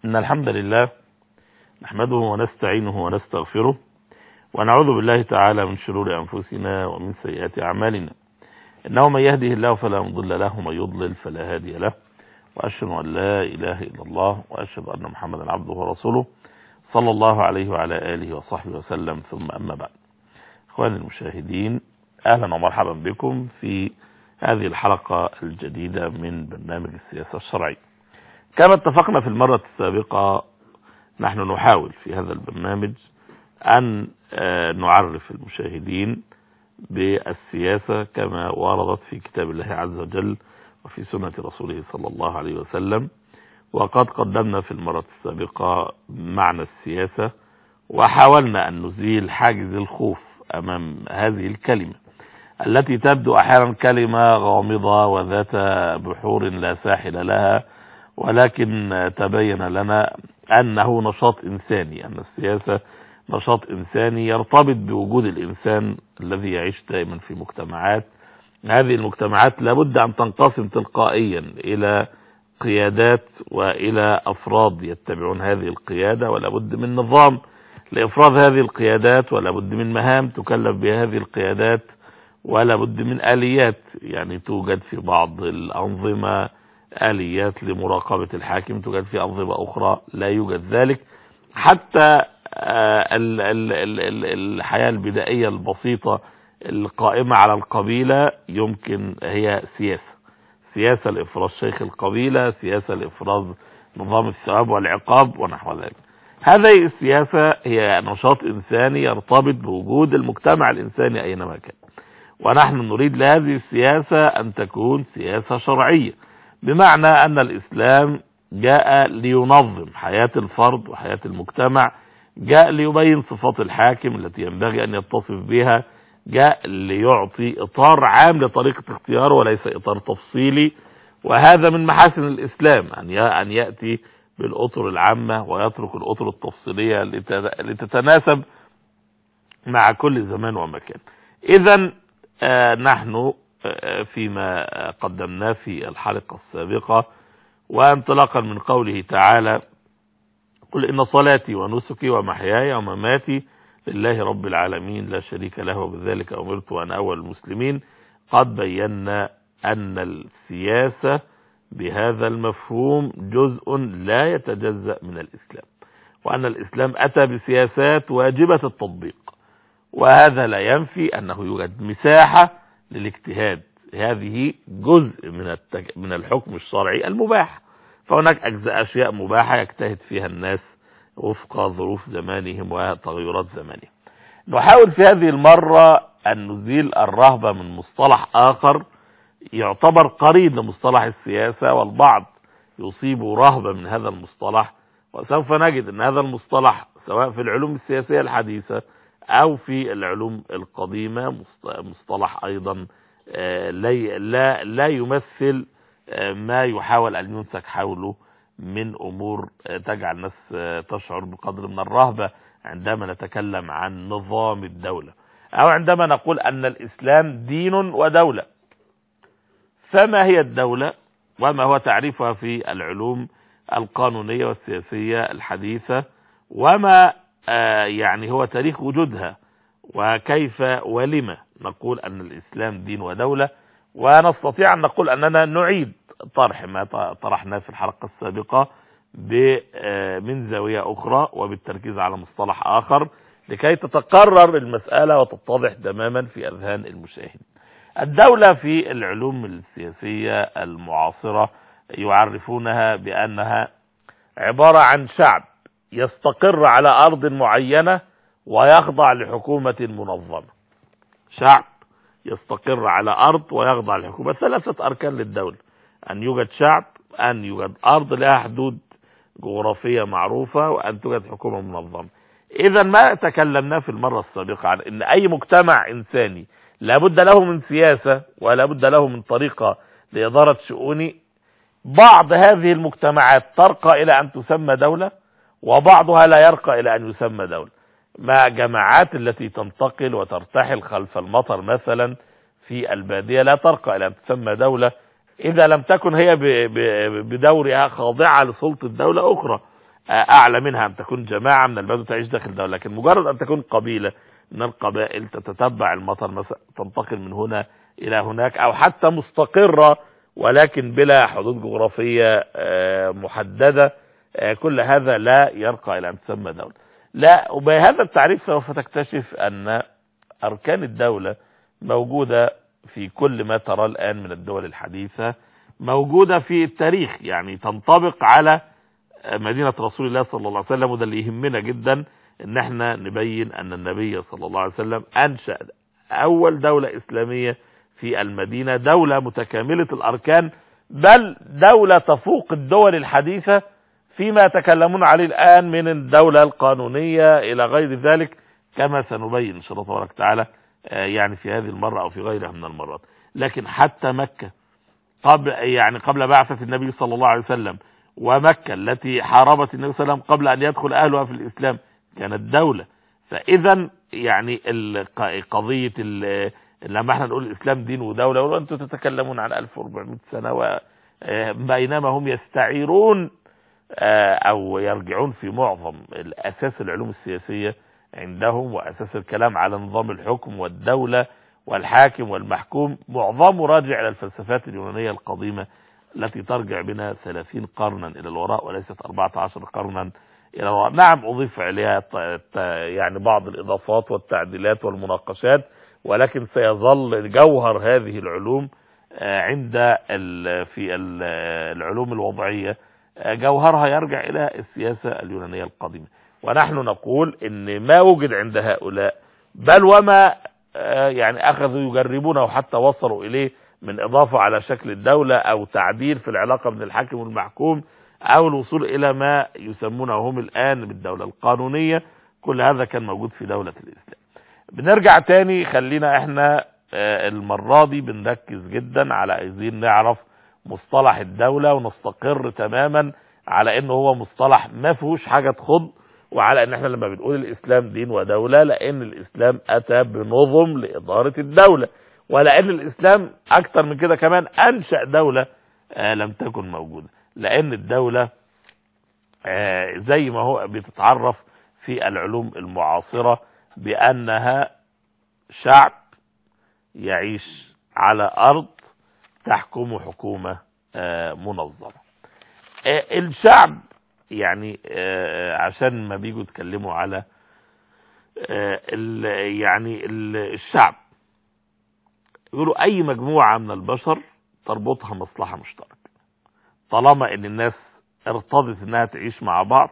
إن الحمد لله نحمده ونستعينه ونستغفره ونعوذ بالله تعالى من شرور أنفسنا ومن سيئات أعمالنا إنه من يهده الله فلا مضل له ومن يضلل فلا هادي له وأشهد أن لا إله إلا الله وأشهد أن محمدا عبده ورسوله صلى الله عليه وعلى آله وصحبه وسلم ثم أما بعد إخواني المشاهدين أهلا ومرحبا بكم في هذه الحلقة الجديدة من برنامج السياسة الشرعية كما اتفقنا في المرة السابقة نحن نحاول في هذا البرنامج أن نعرف المشاهدين بالسياسة كما وردت في كتاب الله عز وجل وفي سنة رسوله صلى الله عليه وسلم وقد قدمنا في المرة السابقة معنى السياسة وحاولنا أن نزيل حاجز الخوف أمام هذه الكلمة التي تبدو أحيانا كلمة غامضة وذات بحور لا ساحل لها ولكن تبين لنا أنه نشاط إنساني أن السياسة نشاط إنساني يرتبط بوجود الإنسان الذي يعيش دائما في مجتمعات هذه المجتمعات لابد أن تنقسم تلقائيا إلى قيادات وإلى أفراد يتبعون هذه القيادة ولابد من نظام لإفراد هذه القيادات ولابد من مهام تكلف بها هذه القيادات ولابد من آليات يعني توجد في بعض الأنظمة آليات لمراقبة الحاكم توجد في أنظمة أخرى لا يوجد ذلك حتى الحياة البدائية البسيطة القائمة على القبيلة يمكن هي سياسة سياسة لإفراز شيخ القبيلة سياسة لإفراز نظام الثواب والعقاب ونحو ذلك هذه السياسة هي نشاط إنساني يرتبط بوجود المجتمع الإنساني أينما كان ونحن نريد لهذه السياسة أن تكون سياسة شرعية بمعنى أن الإسلام جاء لينظم حياة الفرد وحياة المجتمع جاء ليبين صفات الحاكم التي ينبغي أن يتصف بها جاء ليعطي إطار عام لطريقة اختياره وليس إطار تفصيلي وهذا من محاسن الإسلام أن يأتي بالأطر العامة ويترك الأطر التفصيلية لتتناسب مع كل زمان ومكان إذا نحن فيما قدمناه في الحلقة السابقة وانطلاقا من قوله تعالى قل إن صلاتي ونسكي ومحياي ومماتي لله رب العالمين لا شريك له وبذلك أمرت وأن أول المسلمين قد بينا أن السياسة بهذا المفهوم جزء لا يتجزأ من الإسلام وأن الإسلام أتى بسياسات واجبة التطبيق وهذا لا ينفي أنه يوجد مساحة للاجتهاد هذه جزء من التج... من الحكم الشرعي المباح فهناك أجزاء أشياء مباحة يجتهد فيها الناس وفق ظروف زمانهم وتغيرات زمانهم نحاول في هذه المرة أن نزيل الرهبة من مصطلح آخر يعتبر قريب لمصطلح السياسة والبعض يصيب رهبة من هذا المصطلح وسوف نجد أن هذا المصطلح سواء في العلوم السياسية الحديثة أو في العلوم القديمة مصطلح أيضا لا, لا يمثل ما يحاول أن ينسك حوله من أمور تجعل الناس تشعر بقدر من الرهبة عندما نتكلم عن نظام الدولة أو عندما نقول أن الإسلام دين ودولة فما هي الدولة وما هو تعريفها في العلوم القانونية والسياسية الحديثة وما يعني هو تاريخ وجودها وكيف ولما نقول أن الإسلام دين ودولة ونستطيع أن نقول أننا نعيد طرح ما طرحناه في الحلقة السابقة من زاوية أخرى وبالتركيز على مصطلح آخر لكي تتقرر المسألة وتتضح تماما في أذهان المشاهد الدولة في العلوم السياسية المعاصرة يعرفونها بأنها عبارة عن شعب يستقر على أرض معينة ويخضع لحكومة منظمة شعب يستقر على أرض ويخضع لحكومة ثلاثة أركان للدولة أن يوجد شعب أن يوجد أرض لها حدود جغرافية معروفة وأن توجد حكومة منظمة إذا ما تكلمنا في المرة السابقة عن أن أي مجتمع إنساني لابد له من سياسة ولابد له من طريقة لإدارة شؤونه بعض هذه المجتمعات ترقى إلى أن تسمى دولة وبعضها لا يرقى إلى أن يسمى دولة مع جماعات التي تنتقل وترتحل خلف المطر مثلا في البادية لا ترقى إلى أن تسمى دولة إذا لم تكن هي بدورها خاضعة لسلطة دولة أخرى اعلى منها ان تكون جماعة من البدو تعيش داخل دولة لكن مجرد ان تكون قبيلة من القبائل تتتبع المطر مثلا تنتقل من هنا الى هناك او حتى مستقرة ولكن بلا حدود جغرافية محددة كل هذا لا يرقى الى ان تسمى دولة لا وبهذا التعريف سوف تكتشف ان اركان الدولة موجودة في كل ما ترى الان من الدول الحديثة موجودة في التاريخ يعني تنطبق على مدينة رسول الله صلى الله عليه وسلم وده اللي يهمنا جدا ان احنا نبين ان النبي صلى الله عليه وسلم انشأ اول دولة اسلامية في المدينة دولة متكاملة الاركان بل دولة تفوق الدول الحديثة فيما يتكلمون عليه الان من الدولة القانونية الى غير ذلك كما سنبين ان شاء الله تبارك وتعالى يعني في هذه المرة او في غيرها من المرات لكن حتى مكة قبل يعني قبل بعثة النبي صلى الله عليه وسلم ومكة التي حاربت النبي صلى الله عليه وسلم قبل ان يدخل اهلها في الاسلام كانت دولة فاذا يعني قضية لما احنا نقول الاسلام دين ودولة وانتم تتكلمون عن 1400 سنة بينما هم يستعيرون او يرجعون في معظم الاساس العلوم السياسية عندهم واساس الكلام على نظام الحكم والدولة والحاكم والمحكوم معظمه راجع الى الفلسفات اليونانية القديمة التي ترجع بنا 30 قرنا الى الوراء وليست 14 قرنا الى الوراء نعم اضيف اليها يعني بعض الاضافات والتعديلات والمناقشات ولكن سيظل جوهر هذه العلوم عند في العلوم الوضعية جوهرها يرجع الى السياسة اليونانية القديمة ونحن نقول ان ما وجد عند هؤلاء بل وما يعني اخذوا يجربونه حتى وصلوا اليه من اضافة على شكل الدولة او تعديل في العلاقة بين الحاكم والمحكوم او الوصول الى ما يسمونه هم الان بالدولة القانونية كل هذا كان موجود في دولة الاسلام بنرجع تاني خلينا احنا المرة دي بنركز جدا على عايزين نعرف مصطلح الدولة ونستقر تماما على انه هو مصطلح ما فيهوش حاجة تخض وعلى ان احنا لما بنقول الاسلام دين ودولة لان الاسلام اتى بنظم لادارة الدولة ولان الاسلام اكتر من كده كمان انشأ دولة آه لم تكن موجودة لان الدولة آه زي ما هو بتتعرف في العلوم المعاصرة بانها شعب يعيش على ارض تحكمه حكومة آه منظمة الشعب يعني عشان ما بيجوا يتكلموا على يعني الشعب يقولوا اي مجموعة من البشر تربطها مصلحة مشتركة طالما ان الناس ارتضت انها تعيش مع بعض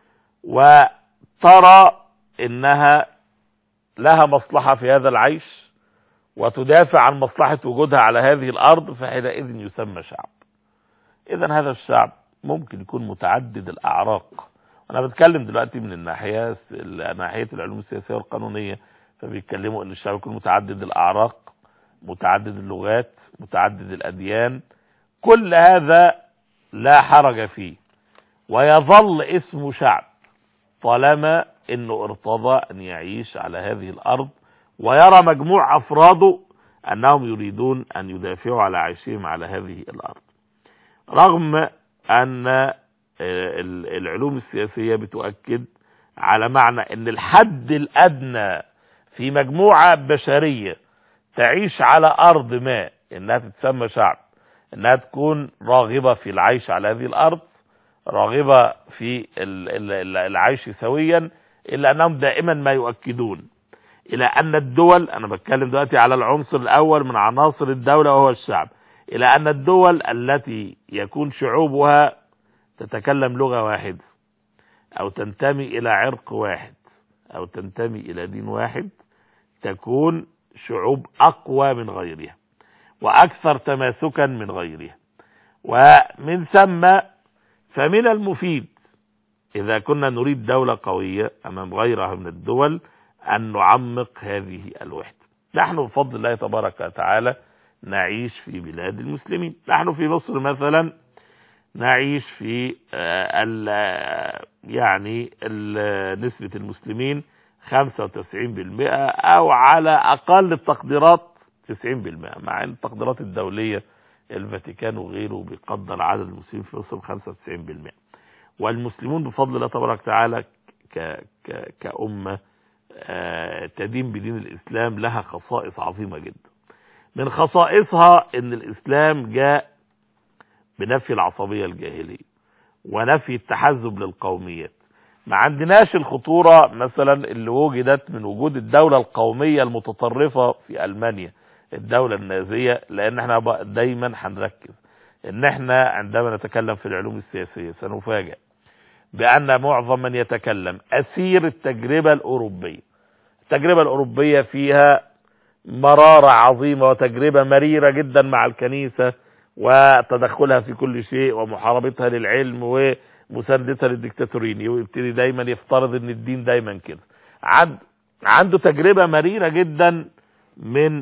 وترى انها لها مصلحة في هذا العيش وتدافع عن مصلحة وجودها على هذه الارض فحينئذ يسمى شعب اذا هذا الشعب ممكن يكون متعدد الاعراق انا بتكلم دلوقتي من الناحيه ناحيه العلوم السياسيه والقانونيه فبيتكلموا ان الشعب يكون متعدد الاعراق متعدد اللغات متعدد الاديان كل هذا لا حرج فيه ويظل اسمه شعب طالما انه ارتضى ان يعيش على هذه الارض ويرى مجموع افراده انهم يريدون ان يدافعوا على عيشهم على هذه الارض رغم ان العلوم السياسية بتؤكد على معنى ان الحد الادنى في مجموعة بشرية تعيش على ارض ما انها تتسمى شعب انها تكون راغبة في العيش على هذه الارض راغبة في العيش سويا الا انهم دائما ما يؤكدون الى ان الدول انا بتكلم دلوقتي على العنصر الاول من عناصر الدولة وهو الشعب الى ان الدول التي يكون شعوبها تتكلم لغة واحدة او تنتمي الى عرق واحد او تنتمي الى دين واحد تكون شعوب اقوى من غيرها واكثر تماسكا من غيرها ومن ثم فمن المفيد اذا كنا نريد دولة قوية امام غيرها من الدول ان نعمق هذه الوحدة نحن بفضل الله تبارك وتعالى نعيش في بلاد المسلمين نحن في مصر مثلا نعيش في ال يعني ال نسبة المسلمين 95% او على اقل التقديرات 90% مع ان التقديرات الدولية الفاتيكان وغيره بيقدر عدد المسلمين في مصر 95% والمسلمون بفضل الله تبارك وتعالى ك ك كأمة آه، تدين بدين الإسلام لها خصائص عظيمة جدا من خصائصها ان الإسلام جاء بنفي العصبية الجاهلية ونفي التحزب للقوميات ما عندناش الخطورة مثلا اللي وجدت من وجود الدولة القومية المتطرفة في ألمانيا الدولة النازية لأن احنا بقى دايما هنركز ان احنا عندما نتكلم في العلوم السياسية سنفاجأ بأن معظم من يتكلم أسير التجربة الأوروبية التجربة الأوروبية فيها مرارة عظيمة وتجربة مريرة جدا مع الكنيسة وتدخلها في كل شيء ومحاربتها للعلم ومساندتها للديكتاتورين ويبتدي دايما يفترض ان الدين دايما كده عند عنده تجربة مريرة جدا من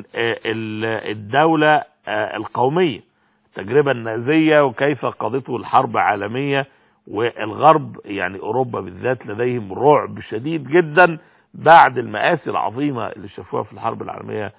الدولة القومية التجربة النازية وكيف قضته الحرب عالمية والغرب يعني اوروبا بالذات لديهم رعب شديد جدا بعد المآسي العظيمة اللي شافوها في الحرب العالمية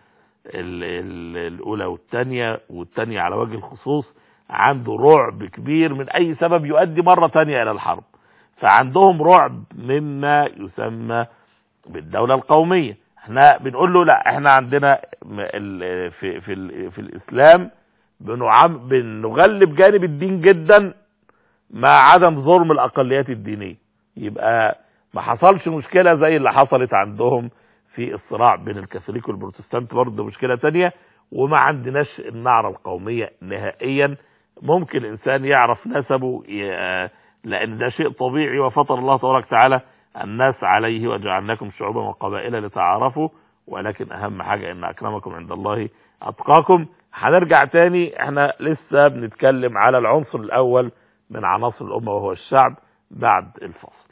الاولى والثانيه والثانيه على وجه الخصوص عنده رعب كبير من اي سبب يؤدي مرة تانية الى الحرب فعندهم رعب مما يسمى بالدولة القومية احنا بنقول له لا احنا عندنا في في في الاسلام بنعم بنغلب جانب الدين جدا مع عدم ظلم الاقليات الدينيه يبقى ما حصلش مشكله زي اللي حصلت عندهم في الصراع بين الكاثوليك والبروتستانت برضه مشكله تانية وما عندناش النعره القوميه نهائيا ممكن الانسان يعرف نسبه لان ده شيء طبيعي وفطر الله تبارك وتعالى الناس عليه وجعلناكم شعوبا وقبائل لتعارفوا ولكن اهم حاجه ان اكرمكم عند الله اتقاكم هنرجع تاني احنا لسه بنتكلم على العنصر الاول من عناصر الامه وهو الشعب بعد الفصل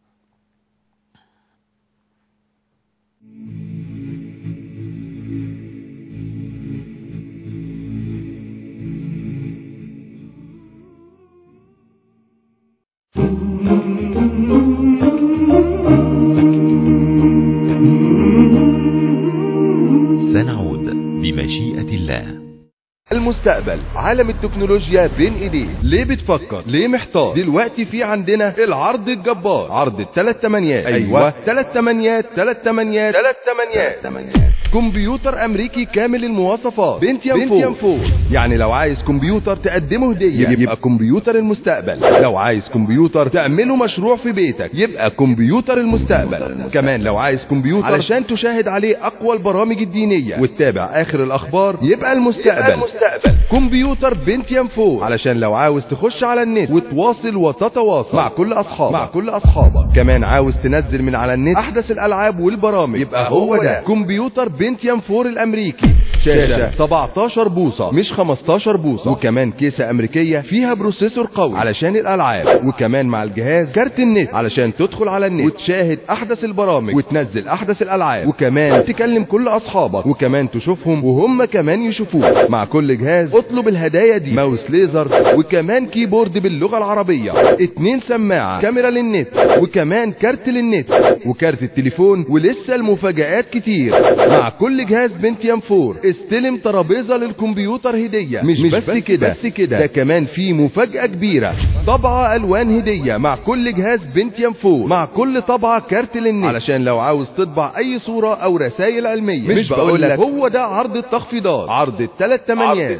سنعود بمشيئة الله المستقبل عالم التكنولوجيا بين ايديه ليه بتفكر ليه محتار دلوقتي في عندنا العرض الجبار عرض الثلاث تمانيات ايوه ثلاث تمانيات ثلاث تمانيات ثلاث تمانيات كمبيوتر امريكي كامل المواصفات بنتيوم فور يعني لو عايز كمبيوتر تقدمه هديه يبقى كمبيوتر المستقبل لو عايز كمبيوتر تعمله مشروع في بيتك يبقى كمبيوتر المستقبل كمان لو عايز كمبيوتر علشان تشاهد عليه اقوى البرامج الدينيه وتتابع اخر الاخبار يبقى المستقبل المستقبل كمبيوتر بنتيوم فور علشان لو عاوز تخش على النت وتواصل وتتواصل مع كل اصحابك مع كل اصحابك كمان عاوز تنزل من على النت احدث الالعاب والبرامج يبقى هو ده كمبيوتر بنتيوم فور الامريكي شاشة 17 بوصة مش 15 بوصة وكمان كيسة امريكية فيها بروسيسور قوي علشان الالعاب وكمان مع الجهاز كارت النت علشان تدخل على النت وتشاهد احدث البرامج وتنزل احدث الالعاب وكمان تكلم كل اصحابك وكمان تشوفهم وهم كمان يشوفوك مع كل جهاز اطلب الهدايا دي ماوس ليزر وكمان كيبورد باللغة العربية اتنين سماعة كاميرا للنت وكمان كارت للنت وكارت التليفون ولسه المفاجآت كتير مع كل جهاز بنتيوم فور استلم ترابيزة للكمبيوتر هدية مش, مش بس, بس كده بس كده ده كمان في مفاجأة كبيرة طبعة الوان هدية مع كل جهاز بنتيوم فور مع كل طبعة كارت للنت علشان لو عاوز تطبع اي صورة او رسائل علمية مش, مش بقول لك هو ده عرض التخفيضات عرض الثلاث تمانيات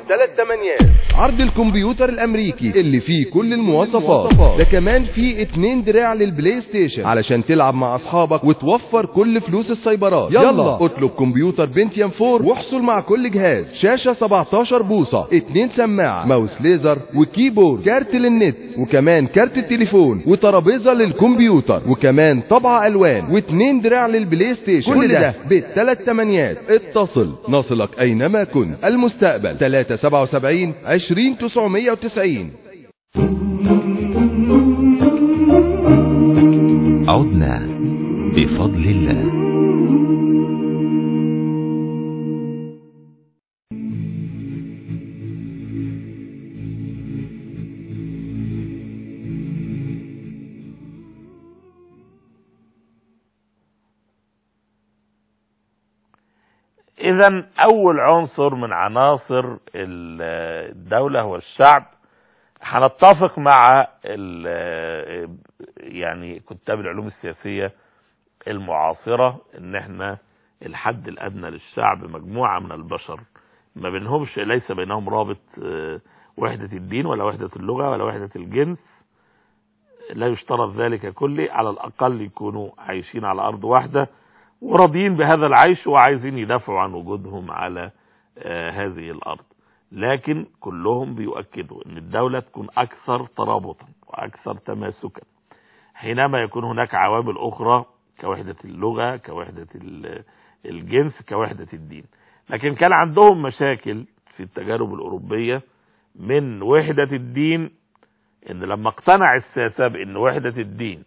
عرض الكمبيوتر الامريكي اللي فيه كل المواصفات ده كمان فيه اتنين دراع للبلاي ستيشن علشان تلعب مع اصحابك وتوفر كل فلوس السايبرات يلا اطلب كمبيوتر بنتيوم 4 واحصل مع كل جهاز شاشة 17 بوصة اتنين سماعة ماوس ليزر وكيبورد كارت للنت وكمان كارت التليفون وترابيزة للكمبيوتر وكمان طبعة الوان واتنين دراع للبلاي ستيشن كل ده بالثلاث تمانيات اتصل نصلك اينما كنت المستقبل 377 20 990 عدنا بفضل الله اذا اول عنصر من عناصر الدولة هو الشعب هنتفق مع ال- يعني كتاب العلوم السياسية المعاصرة ان احنا الحد الادنى للشعب مجموعة من البشر ما بينهمش ليس بينهم رابط آه، وحدة الدين ولا وحدة اللغة ولا وحدة الجنس لا يشترط ذلك كله على الاقل يكونوا عايشين على ارض واحدة وراضيين بهذا العيش وعايزين يدافعوا عن وجودهم على آه، هذه الارض لكن كلهم بيؤكدوا ان الدولة تكون اكثر ترابطا واكثر تماسكا حينما يكون هناك عوامل اخرى كوحدة اللغة كوحدة ال- الجنس كوحدة الدين لكن كان عندهم مشاكل في التجارب الاوروبية من وحدة الدين ان لما اقتنع الساسة بان وحدة الدين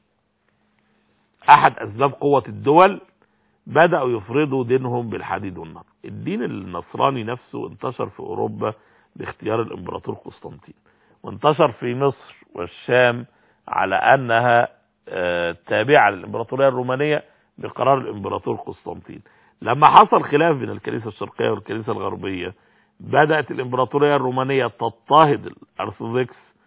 احد اسباب قوة الدول بدأوا يفرضوا دينهم بالحديد والنار الدين النصراني نفسه انتشر في اوروبا باختيار الامبراطور قسطنطين وانتشر في مصر والشام على انها آه، تابعة للامبراطورية الرومانية بقرار الامبراطور قسطنطين لما حصل خلاف بين الكنيسة الشرقية والكنيسة الغربية بدأت الامبراطورية الرومانية تضطهد الارثوذكس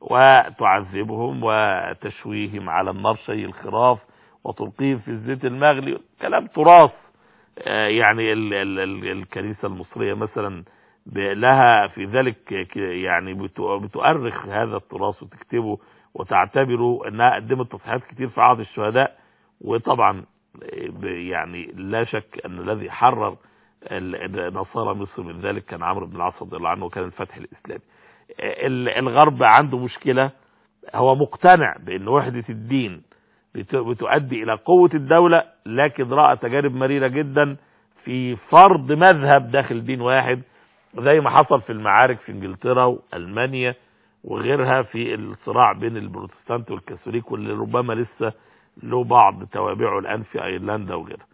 وتعذبهم وتشويهم على النار شيء الخراف وتلقيهم في الزيت المغلي كلام تراث آه، يعني ال ال ال الكنيسة المصرية مثلا ب- لها في ذلك ك- يعني بتو- بتؤرخ هذا التراث وتكتبه وتعتبره انها قدمت تضحيات كتير في عهد الشهداء وطبعا آه، ب- يعني لا شك ان الذي حرر ال- نصارى مصر من ذلك كان عمرو بن العاص رضي الله عنه وكان الفتح الاسلامي آه، ال- الغرب عنده مشكلة هو مقتنع بان وحدة الدين بت- بتؤدي الى قوة الدولة لكن رأى تجارب مريرة جدا في فرض مذهب داخل دين واحد زي ما حصل في المعارك في انجلترا والمانيا وغيرها في الصراع بين البروتستانت والكاثوليك واللي ربما لسه له بعض توابعه الان في ايرلندا وغيرها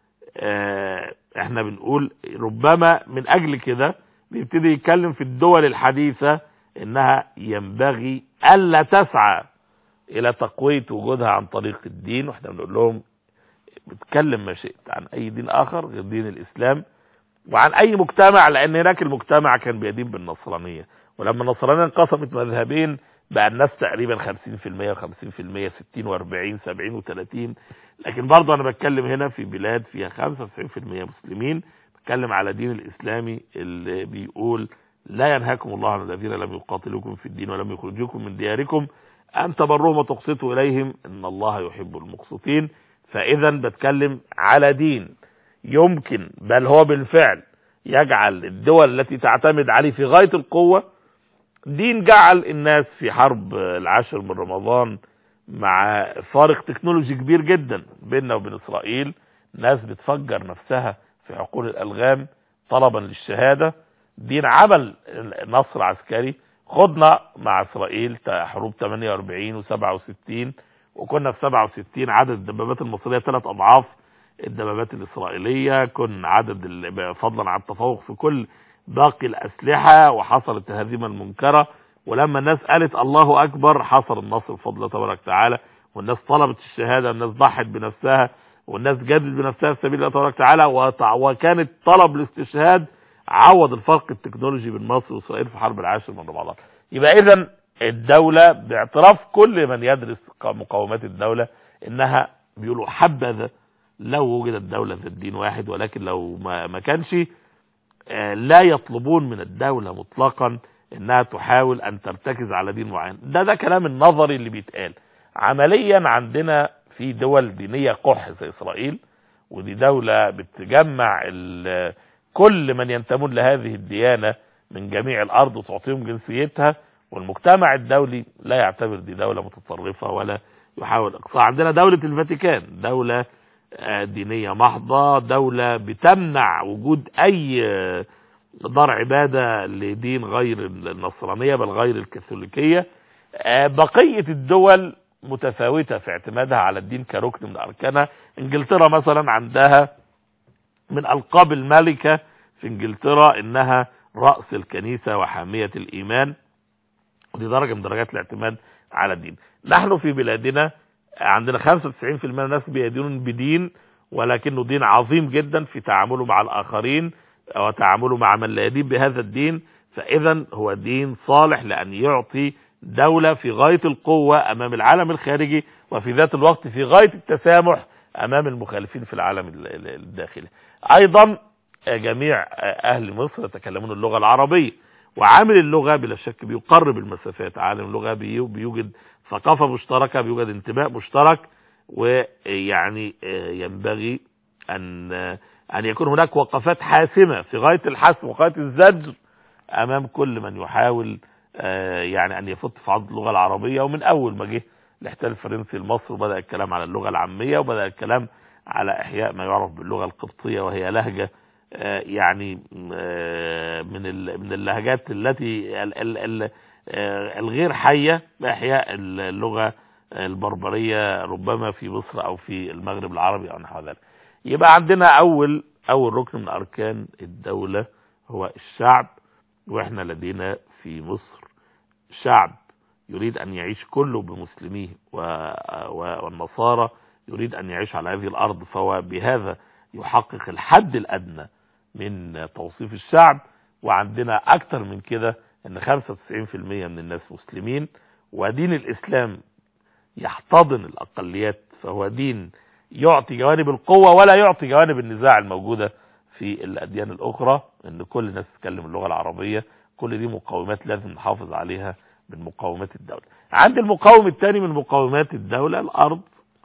آه، احنا بنقول ربما من اجل كده بيبتدي يتكلم في الدول الحديثة انها ينبغي الا تسعى الى تقوية وجودها عن طريق الدين واحنا بنقول لهم بتكلم ما شئت عن اي دين اخر غير دين الاسلام وعن اي مجتمع لان هناك المجتمع كان بيدين بالنصرانية ولما النصرانية انقسمت مذهبين بقى الناس تقريبا 50% و50% 60 و40 70 و30 لكن برضه انا بتكلم هنا في بلاد فيها 95% مسلمين بتكلم على دين الاسلامي اللي بيقول لا ينهاكم الله عن الذين لم يقاتلوكم في الدين ولم يخرجوكم من دياركم ان تبروهم وتقسطوا اليهم ان الله يحب المقسطين فاذا بتكلم على دين يمكن بل هو بالفعل يجعل الدول التي تعتمد عليه في غاية القوة دين جعل الناس في حرب العاشر من رمضان مع فارق تكنولوجي كبير جدا بيننا وبين اسرائيل ناس بتفجر نفسها في حقول الالغام طلبا للشهادة دين عمل نصر عسكري خضنا مع اسرائيل حروب 48 و67 وكنا في 67 عدد الدبابات المصرية ثلاث اضعاف الدبابات الاسرائيلية كن عدد ال- فضلا عن التفوق في كل باقي الاسلحة وحصلت الهزيمة المنكرة ولما الناس قالت الله اكبر حصل النصر بفضل الله تبارك وتعالى والناس طلبت الشهادة الناس ضحت بنفسها والناس جدت بنفسها في سبيل الله تبارك وتعالى وتع- وكانت طلب الاستشهاد عوض الفرق التكنولوجي بين مصر واسرائيل في حرب العاشر من رمضان يبقى اذا الدولة باعتراف كل من يدرس مقاومات الدولة انها بيقولوا حبذا لو وجدت دولة ذات دين واحد ولكن لو ما, ما كانش آه، لا يطلبون من الدولة مطلقا انها تحاول ان ترتكز على دين معين ده ده كلام النظري اللي بيتقال عمليا عندنا في دول دينية قح زي اسرائيل ودي دولة بتجمع ال- كل من ينتمون لهذه الديانة من جميع الارض وتعطيهم جنسيتها والمجتمع الدولي لا يعتبر دي دولة متطرفة ولا يحاول اقصاء عندنا دولة الفاتيكان دولة آه، دينية محضة دولة بتمنع وجود اي آه، دار عبادة لدين غير النصرانية بل غير الكاثوليكية آه، بقية الدول متفاوتة في اعتمادها على الدين كركن من اركانها انجلترا مثلا عندها من القاب الملكة في انجلترا انها رأس الكنيسة وحامية الايمان ودي درجة من درجات الاعتماد على الدين نحن في بلادنا عندنا 95% من الناس بيدينون بدين ولكنه دين عظيم جدا في تعامله مع الآخرين وتعامله مع من لا يدين بهذا الدين فإذا هو دين صالح لأن يعطي دولة في غاية القوة امام العالم الخارجي وفي ذات الوقت في غاية التسامح امام المخالفين في العالم ال- ال- الداخلي ايضا جميع اهل مصر يتكلمون اللغة العربية وعامل اللغة بلا شك بيقرب المسافات عالم اللغة بي- بيوجد ثقافة مشتركة بيوجد انتماء مشترك ويعني ينبغي ان ان يكون هناك وقفات حاسمة في غاية الحسم وغاية الزجر امام كل من يحاول آه، يعني ان يفت في عرض اللغة العربية ومن اول ما جه الاحتلال الفرنسي لمصر وبدأ الكلام على اللغة العامية وبدأ الكلام على احياء ما يعرف باللغة القبطية وهي لهجة آه، يعني آه، من ال- من اللهجات التي ال- ال- ال- آه، الغير حية باحياء اللغة البربرية ربما في مصر او في المغرب العربي او نحو ذلك يبقى عندنا اول اول ركن من اركان الدولة هو الشعب واحنا لدينا في مصر شعب يريد ان يعيش كله بمسلميه و... و... والنصارى يريد ان يعيش على هذه الارض فهو بهذا يحقق الحد الادنى من توصيف الشعب وعندنا اكتر من كده ان 95% من الناس مسلمين ودين الاسلام يحتضن الاقليات فهو دين يعطي جوانب القوة ولا يعطي جوانب النزاع الموجودة في الاديان الاخرى ان كل الناس تتكلم اللغة العربية كل دي مقومات لازم نحافظ عليها من مقومات الدولة عند المقاوم الثاني من مقومات الدولة الارض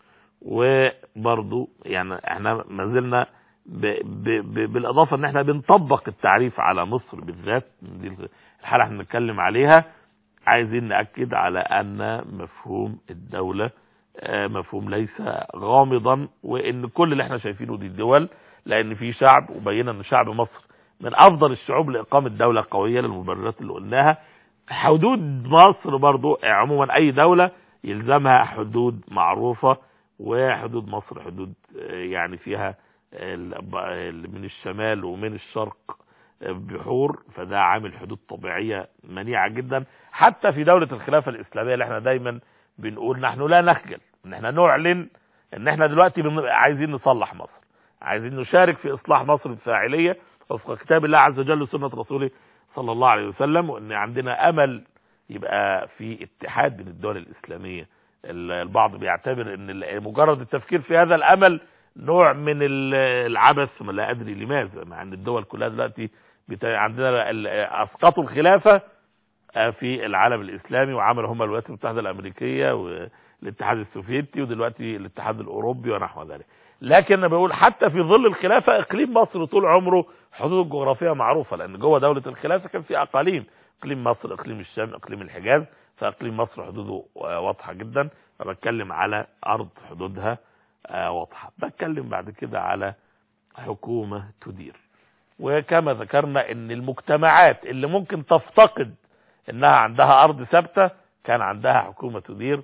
وبرضو يعني احنا ما زلنا ب ب ب بالاضافه ان احنا بنطبق التعريف على مصر بالذات دي الحاله احنا بنتكلم عليها عايزين ناكد على ان مفهوم الدوله آه، مفهوم ليس غامضا وان كل اللي احنا شايفينه دي الدول لان في شعب وبينا ان شعب مصر من افضل الشعوب لاقامه دوله قويه للمبررات اللي قلناها حدود مصر برضو عموما اي دوله يلزمها حدود معروفه وحدود مصر حدود آه، يعني فيها ال- ال- من الشمال ومن الشرق بحور فده عامل حدود طبيعية منيعة جدا حتى في دولة الخلافة الإسلامية اللي احنا دايما بنقول نحن لا نخجل ان احنا نعلن ان احنا دلوقتي بن- عايزين نصلح مصر عايزين نشارك في إصلاح مصر بفاعلية وفق كتاب الله عز وجل وسنة رسوله صلى الله عليه وسلم وان عندنا أمل يبقى في اتحاد بين الدول الإسلامية ال- البعض بيعتبر ان ال- مجرد التفكير في هذا الأمل نوع من ال- العبث ما لا ادري لماذا مع ان الدول كلها دلوقتي بتا... عندنا ال- اسقطوا الخلافه آه، في العالم الاسلامي وعملوا هم الولايات المتحده الامريكيه والاتحاد السوفيتي ودلوقتي الاتحاد الاوروبي ونحو ذلك لكن انا بقول حتى في ظل الخلافه اقليم مصر طول عمره حدود الجغرافيه معروفه لان جوه دوله الخلافه كان في اقاليم اقليم مصر اقليم الشام اقليم الحجاز فاقليم مصر حدوده آه، واضحه جدا فبتكلم على ارض حدودها آه، واضحه بتكلم بعد كده على حكومه تدير وكما ذكرنا ان المجتمعات اللي ممكن تفتقد انها عندها ارض ثابته كان عندها حكومه تدير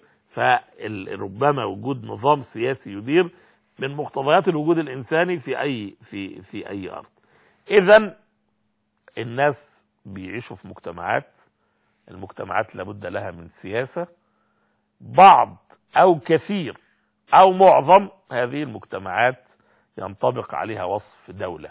فربما وجود نظام سياسي يدير من مقتضيات الوجود الانساني في اي في في اي ارض اذا الناس بيعيشوا في مجتمعات المجتمعات لابد لها من سياسه بعض او كثير او معظم هذه المجتمعات ينطبق عليها وصف دوله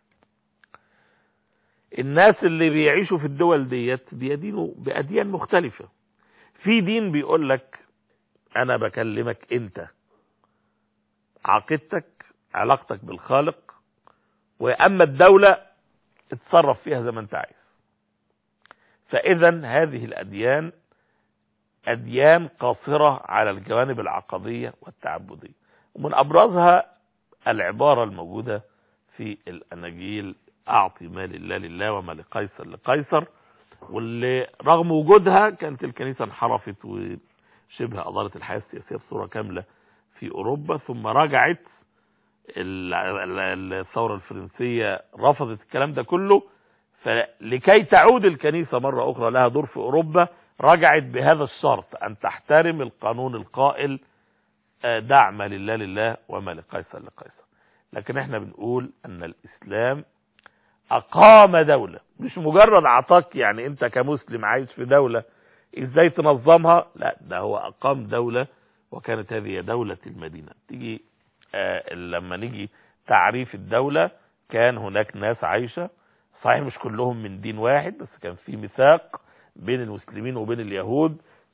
الناس اللي بيعيشوا في الدول ديت بيدينوا بأديان مختلفة في دين بيقول لك أنا بكلمك أنت عقيدتك علاقتك بالخالق وأما الدولة اتصرف فيها زي ما أنت عايز فإذا هذه الأديان أديان قاصرة على الجوانب العقدية والتعبدية ومن أبرزها العبارة الموجودة في الأناجيل أعطي ما لله لله وما لقيصر لقيصر واللي رغم وجودها كانت الكنيسة انحرفت وشبه أدارت الحياة السياسية بصورة كاملة في أوروبا ثم رجعت ال- ال- الثورة الفرنسية رفضت الكلام ده كله فلكي تعود الكنيسة مرة أخرى لها دور في أوروبا رجعت بهذا الشرط أن تحترم القانون القائل آه، دع ما لله لله وما لقيصر لقيصر لكن احنا بنقول أن الإسلام أقام دولة مش مجرد عطاك يعني أنت كمسلم عايش في دولة إزاي تنظمها لا ده هو أقام دولة وكانت هذه دولة المدينة تيجي آه لما نيجي تعريف الدولة كان هناك ناس عايشة صحيح مش كلهم من دين واحد بس كان في ميثاق بين المسلمين وبين اليهود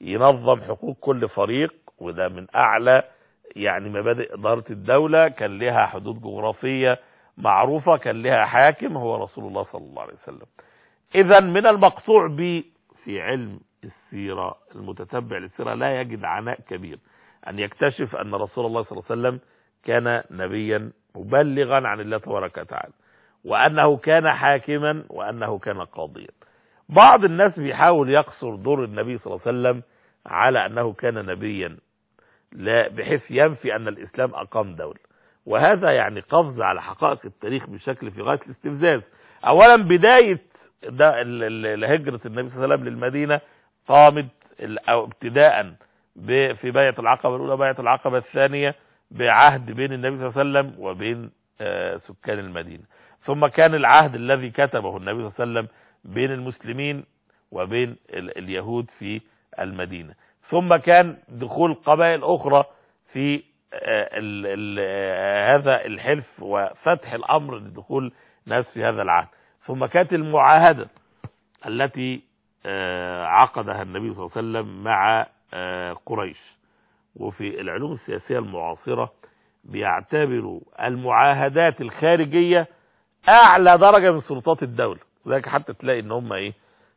ينظم حقوق كل فريق وده من اعلى يعني مبادئ اداره الدوله كان لها حدود جغرافيه معروفه كان لها حاكم هو رسول الله صلى الله عليه وسلم اذا من المقطوع به في علم السيره المتتبع للسيره لا يجد عناء كبير ان يكتشف ان رسول الله صلى الله عليه وسلم كان نبيا مبلغا عن الله تبارك وتعالى وانه كان حاكما وانه كان قاضيا بعض الناس بيحاول يقصر دور النبي صلى الله عليه وسلم على انه كان نبيا لا بحيث ينفي ان الاسلام اقام دوله وهذا يعني قفز على حقائق التاريخ بشكل في غايه الاستفزاز اولا بدايه ده ال- ال- هجره النبي صلى الله عليه وسلم للمدينه قامت ال- أو ابتداء ب- في بيعه العقبه الاولى بيعه العقبه الثانيه بعهد بين النبي صلى الله عليه وسلم وبين آه، سكان المدينه ثم كان العهد الذي كتبه النبي صلى الله عليه وسلم بين المسلمين وبين ال- اليهود في المدينة ثم كان دخول قبائل أخرى في آه، ال ال آه، هذا الحلف وفتح الأمر لدخول ناس في هذا العهد ثم كانت المعاهدة التي آه، عقدها النبي صلى الله عليه وسلم مع آه، قريش وفي العلوم السياسية المعاصرة بيعتبروا المعاهدات الخارجية اعلى درجة من سلطات الدولة ذلك حتى تلاقي ان هم ايه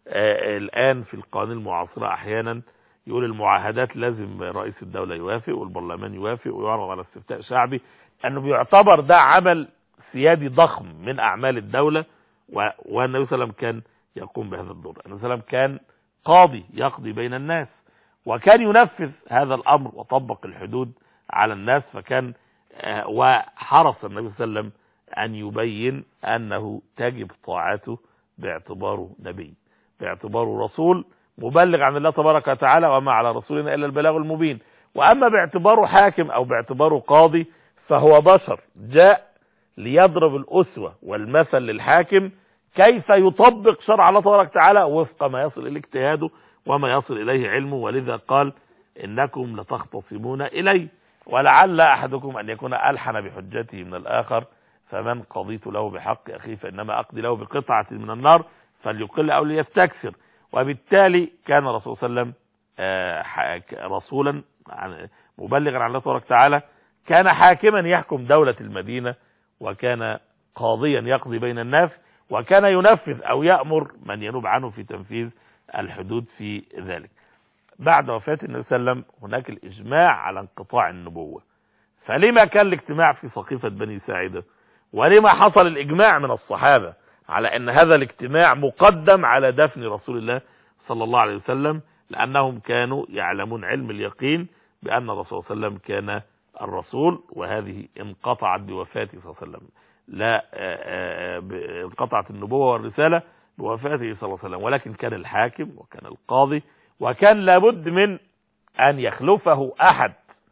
آه الان في القوانين المعاصرة احيانا يقول المعاهدات لازم رئيس الدولة يوافق والبرلمان يوافق ويعرض على استفتاء شعبي انه بيعتبر ده عمل سيادي ضخم من اعمال الدولة و- والنبي صلى الله عليه وسلم كان يقوم بهذا الدور النبي صلى الله عليه وسلم كان قاضي يقضي بين الناس وكان ينفذ هذا الامر وطبق الحدود على الناس فكان آه، وحرص النبي صلى الله عليه وسلم أن يبين أنه تجب طاعته باعتباره نبي باعتباره رسول مبلغ عن الله تبارك وتعالى وما على رسولنا إلا البلاغ المبين وأما باعتباره حاكم أو باعتباره قاضي فهو بشر جاء ليضرب الأسوة والمثل للحاكم كيف يطبق شرع الله تبارك وتعالى وفق ما يصل إليه اجتهاده وما يصل إليه علمه ولذا قال إنكم لتختصمون إلي ولعل أحدكم أن يكون ألحن بحجته من الآخر فمن قضيت له بحق أخيه فإنما أقضي له بقطعة من النار فليقل أو ليستكثر وبالتالي كان الرسول صلى الله عليه وسلم آه، ح- رسولا عن- مبلغا عن الله تبارك وتعالى كان حاكما يحكم دولة المدينة وكان قاضيا يقضي بين الناس وكان ينفذ أو يأمر من ينوب عنه في تنفيذ الحدود في ذلك بعد وفاة النبي صلى الله عليه وسلم هناك الإجماع على انقطاع النبوة فلما كان الاجتماع في سقيفة بني ساعدة ولما حصل الإجماع من الصحابة على أن هذا الاجتماع مقدم على دفن رسول الله صلى الله عليه وسلم لأنهم كانوا يعلمون علم اليقين بأن الرسول صلى الله عليه وسلم كان الرسول وهذه انقطعت بوفاته صلى الله عليه وسلم لا آه، آه، ب- انقطعت النبوة والرسالة بوفاته صلى الله عليه وسلم ولكن كان الحاكم وكان القاضي وكان لابد من أن يخلفه أحد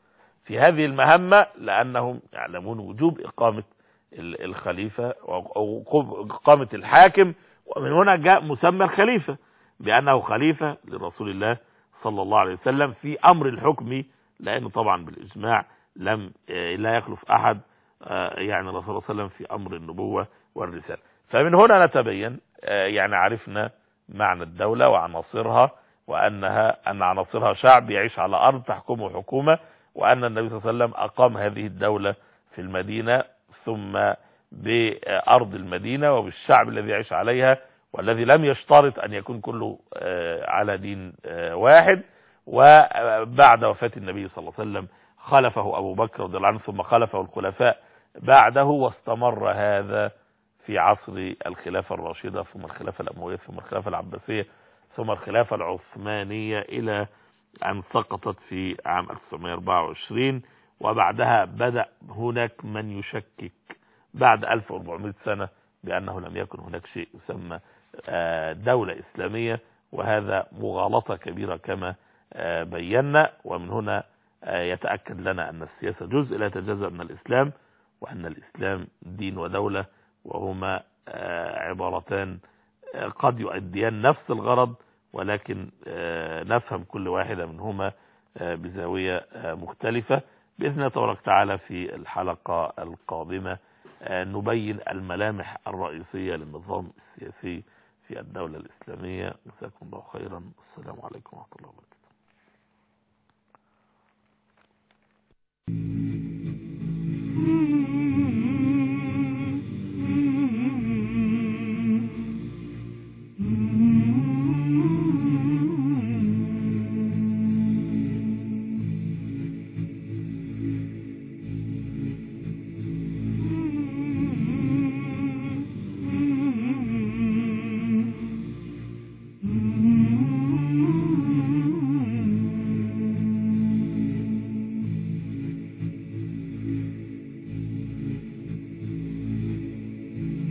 في هذه المهمة لأنهم يعلمون وجوب إقامة ال- الخليفة أو إقامة الحاكم ومن هنا جاء مسمى الخليفة بأنه خليفة لرسول الله صلى الله عليه وسلم في أمر الحكم لأنه طبعا بالإجماع لم آه، لا يخلف أحد آه، يعني الرسول صلى الله عليه وسلم في أمر النبوة والرسالة فمن هنا نتبين آه، يعني عرفنا معنى الدولة وعناصرها وأنها أن عناصرها شعب يعيش على أرض تحكمه حكومة وأن النبي صلى الله عليه وسلم أقام هذه الدولة في المدينة ثم بأرض المدينة وبالشعب الذي يعيش عليها والذي لم يشترط أن يكون كله آه، على دين آه، واحد وبعد وفاة النبي صلى الله عليه وسلم خلفه أبو بكر رضي الله عنه ثم خلفه الخلفاء بعده واستمر هذا في عصر الخلافة الراشدة ثم الخلافة الأموية ثم الخلافة العباسية ثم الخلافة العثمانية إلى أن سقطت في عام 1924 وبعدها بدأ هناك من يشكك بعد 1400 سنة بأنه لم يكن هناك شيء يسمى آه، دولة إسلامية وهذا مغالطة كبيرة كما آه، بينا ومن هنا آه، يتأكد لنا أن السياسة جزء لا يتجزأ من الإسلام وأن الإسلام دين ودولة وهما آه، عبارتان آه، قد يؤديان نفس الغرض ولكن آه، نفهم كل واحدة منهما آه، بزاوية آه، مختلفة بإذن الله تبارك وتعالى في الحلقة القادمة آه، نبين الملامح الرئيسية للنظام السياسي في الدولة الإسلامية جزاكم الله خيرا السلام عليكم ورحمة الله وبركاته